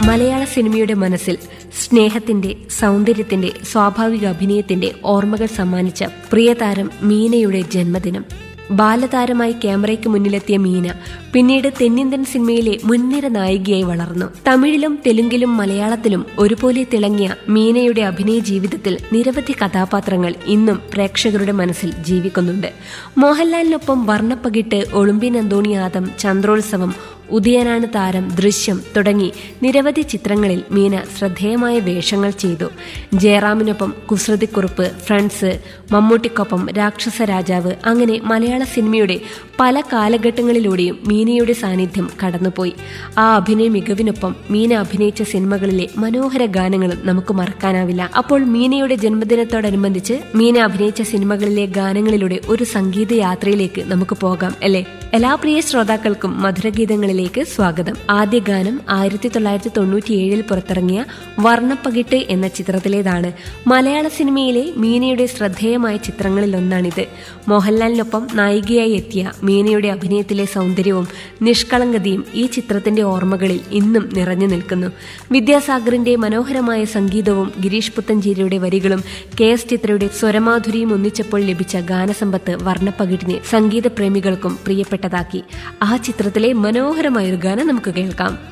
മലയാള സിനിമയുടെ മനസ്സിൽ സ്നേഹത്തിന്റെ സൗന്ദര്യത്തിന്റെ സ്വാഭാവിക അഭിനയത്തിന്റെ ഓർമ്മകൾ സമ്മാനിച്ച പ്രിയതാരം മീനയുടെ ജന്മദിനം ബാലതാരമായി ക്യാമറയ്ക്ക് മുന്നിലെത്തിയ മീന പിന്നീട് തെന്നിന്ത്യൻ സിനിമയിലെ മുൻനിര നായികയായി വളർന്നു തമിഴിലും തെലുങ്കിലും മലയാളത്തിലും ഒരുപോലെ തിളങ്ങിയ മീനയുടെ അഭിനയ ജീവിതത്തിൽ നിരവധി കഥാപാത്രങ്ങൾ ഇന്നും പ്രേക്ഷകരുടെ മനസ്സിൽ ജീവിക്കുന്നുണ്ട് മോഹൻലാലിനൊപ്പം വർണ്ണപ്പകിട്ട് ഒളിമ്പ്യൻ അന്തോണിയാദം ചന്ദ്രോത്സവം ഉദയനാണ് താരം ദൃശ്യം തുടങ്ങി നിരവധി ചിത്രങ്ങളിൽ മീന ശ്രദ്ധേയമായ വേഷങ്ങൾ ചെയ്തു ജയറാമിനൊപ്പം കുസൃതിക്കുറുപ്പ് ഫ്രണ്ട്സ് മമ്മൂട്ടിക്കൊപ്പം രാക്ഷസ രാജാവ് അങ്ങനെ മലയാള സിനിമയുടെ പല കാലഘട്ടങ്ങളിലൂടെയും മീനയുടെ സാന്നിധ്യം കടന്നുപോയി ആ അഭിനയ മികവിനൊപ്പം മീന അഭിനയിച്ച സിനിമകളിലെ മനോഹര ഗാനങ്ങളും നമുക്ക് മറക്കാനാവില്ല അപ്പോൾ മീനയുടെ ജന്മദിനത്തോടനുബന്ധിച്ച് മീന അഭിനയിച്ച സിനിമകളിലെ ഗാനങ്ങളിലൂടെ ഒരു സംഗീത യാത്രയിലേക്ക് നമുക്ക് പോകാം അല്ലേ എല്ലാ പ്രിയ ശ്രോതാക്കൾക്കും മധുരഗീതങ്ങളിലേക്ക് സ്വാഗതം ആദ്യ ഗാനം ആയിരത്തി തൊള്ളായിരത്തി തൊണ്ണൂറ്റിയേഴിൽ പുറത്തിറങ്ങിയ വർണ്ണപ്പകിട്ട് എന്ന ചിത്രത്തിലേതാണ് മലയാള സിനിമയിലെ മീനയുടെ ശ്രദ്ധേയമായ ചിത്രങ്ങളിൽ ഒന്നാണിത് മോഹൻലാലിനൊപ്പം നായികയായി എത്തിയ മീനയുടെ അഭിനയത്തിലെ സൗന്ദര്യവും നിഷ്കളങ്കതയും ഈ ചിത്രത്തിന്റെ ഓർമ്മകളിൽ ഇന്നും നിറഞ്ഞു നിൽക്കുന്നു വിദ്യാസാഗറിന്റെ മനോഹരമായ സംഗീതവും ഗിരീഷ് പുത്തഞ്ചേരിയുടെ വരികളും കെ എസ് ചിത്രയുടെ സ്വരമാധുരിയും ഒന്നിച്ചപ്പോൾ ലഭിച്ച ഗാനസമ്പത്ത് വർണ്ണപ്പകിട്ടിനെ സംഗീത പ്രേമികൾക്കും പ്രിയപ്പെട്ടതാക്കി ആ ചിത്രത്തിലെ മനോഹരമായൊരു ഗാനം നമുക്ക് കേൾക്കാം